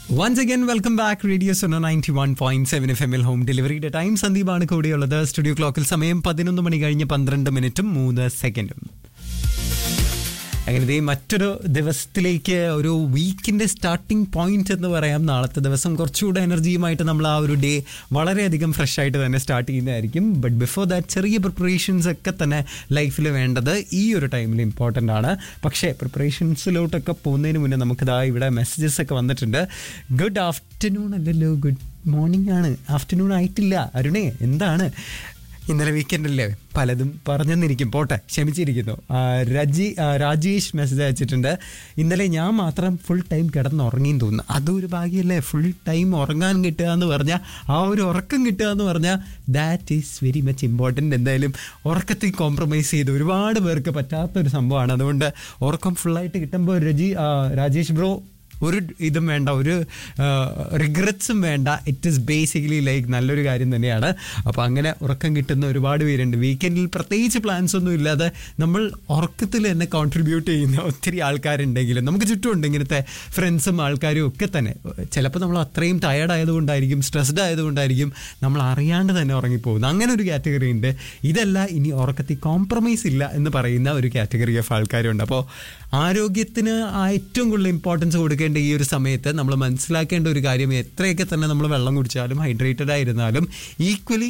once again welcome back radio സൊനോ ninety one point seven F എമ്മിൽ home ഡെലിവറിയുടെ time സന്ദീപാണ് കൂടെയുള്ളത് സ്റ്റുഡിയോ ക്ലോക്കിൽ സമയം പതിനൊന്ന് മണി കഴിഞ്ഞ് പന്ത്രണ്ട് മിനിറ്റും മൂന്ന് സെക്കൻഡും അങ്ങനെ ദേ മറ്റൊരു ദിവസത്തിലേക്ക് ഒരു വീക്കിൻ്റെ സ്റ്റാർട്ടിംഗ് പോയിന്റ് എന്ന് പറയാം നാളത്തെ ദിവസം കുറച്ചുകൂടെ എനർജിയുമായിട്ട് നമ്മൾ ആ ഒരു ഡേ വളരെയധികം ഫ്രഷ് ആയിട്ട് തന്നെ സ്റ്റാർട്ട് ചെയ്യുന്നതായിരിക്കും ബട്ട് ബിഫോർ ദാറ്റ് ചെറിയ പ്രിപ്പറേഷൻസ് ഒക്കെ തന്നെ ലൈഫിൽ വേണ്ടത് ഈ ഒരു ടൈമിൽ ഇമ്പോർട്ടൻ്റ് ആണ് പക്ഷേ പ്രിപ്പറേഷൻസിലോട്ടൊക്കെ പോകുന്നതിന് മുന്നേ നമുക്കിതാ ഇവിടെ മെസ്സേജസ് ഒക്കെ വന്നിട്ടുണ്ട് ഗുഡ് ആഫ്റ്റർനൂൺ അല്ലല്ലോ ഗുഡ് മോർണിംഗ് ആണ് ആഫ്റ്റർനൂൺ ആയിട്ടില്ല അരുണേ എന്താണ് ഇന്നലെ വീക്കെൻഡ് അല്ലേ പലതും പറഞ്ഞെന്നിരിക്കും പോട്ടെ ക്ഷമിച്ചിരിക്കുന്നു ആ, രജി ആ, രാജേഷ് മെസ്സേജ് അയച്ചിട്ടുണ്ട് ഇന്നലെ ഞാൻ മാത്രം ഫുൾ ടൈം കിടന്നുറങ്ങിയും തോന്നുന്നു അതൊരു ഭാഗ്യമല്ലേ ഫുൾ ടൈം ഉറങ്ങാൻ കിട്ടുക എന്ന് പറഞ്ഞാൽ ആ ഒരു ഉറക്കം കിട്ടുക എന്ന് പറഞ്ഞാൽ that is very much important എന്തായാലും ഉറക്കത്തിൽ കോംപ്രമൈസ് ചെയ്ത് ഒരുപാട് പേർക്ക് പറ്റാത്തൊരു സംഭവമാണ് അതുകൊണ്ട് ഉറക്കം ഫുള്ളായിട്ട് കിട്ടുമ്പോൾ രജി ആ, രാജേഷ് ബ്രോ ഒരു ഇതും വേണ്ട ഒരു റിഗ്രറ്റ്സും വേണ്ട ഇറ്റ് ഇസ് ബേസിക്കലി ലൈക്ക് നല്ലൊരു കാര്യം തന്നെയാണ് അപ്പോൾ അങ്ങനെ ഉറക്കം കിട്ടുന്ന ഒരുപാട് പേരുണ്ട് വീക്കെൻഡിൽ പ്രത്യേകിച്ച് പ്ലാൻസ് ഒന്നും ഇല്ലാതെ നമ്മൾ ഉറക്കത്തിൽ തന്നെ കോൺട്രിബ്യൂട്ട് ചെയ്യുന്ന ഒത്തിരി ആൾക്കാരുണ്ടെങ്കിലും നമുക്ക് ചുറ്റുമുണ്ട് ഇങ്ങനത്തെ ഫ്രണ്ട്സും ആൾക്കാരും ഒക്കെ തന്നെ ചിലപ്പോൾ നമ്മൾ അത്രയും ടയർഡ് ആയതുകൊണ്ടായിരിക്കും സ്ട്രെസ്ഡ് ആയതുകൊണ്ടായിരിക്കും നമ്മൾ അറിയാണ്ട് തന്നെ ഉറങ്ങിപ്പോകുന്നത് അങ്ങനെ ഒരു കാറ്റഗറി ഉണ്ട് ഇതല്ല ഇനി ഉറക്കത്തിൽ കോംപ്രമൈസ് ഇല്ല എന്ന് പറയുന്ന ഒരു കാറ്റഗറി ഓഫ് ആൾക്കാരുണ്ട് അപ്പോൾ ആരോഗ്യത്തിന് ആ ഏറ്റവും കൂടുതൽ ഇമ്പോർട്ടൻസ് കൊടുക്കേണ്ട ഈ ഒരു സമയത്ത് നമ്മൾ മനസ്സിലാക്കേണ്ട ഒരു കാര്യം എത്രയൊക്കെ തന്നെ നമ്മൾ വെള്ളം കുടിച്ചാലും ഹൈഡ്രേറ്റഡ് ആയിരുന്നാലും ഈക്വലി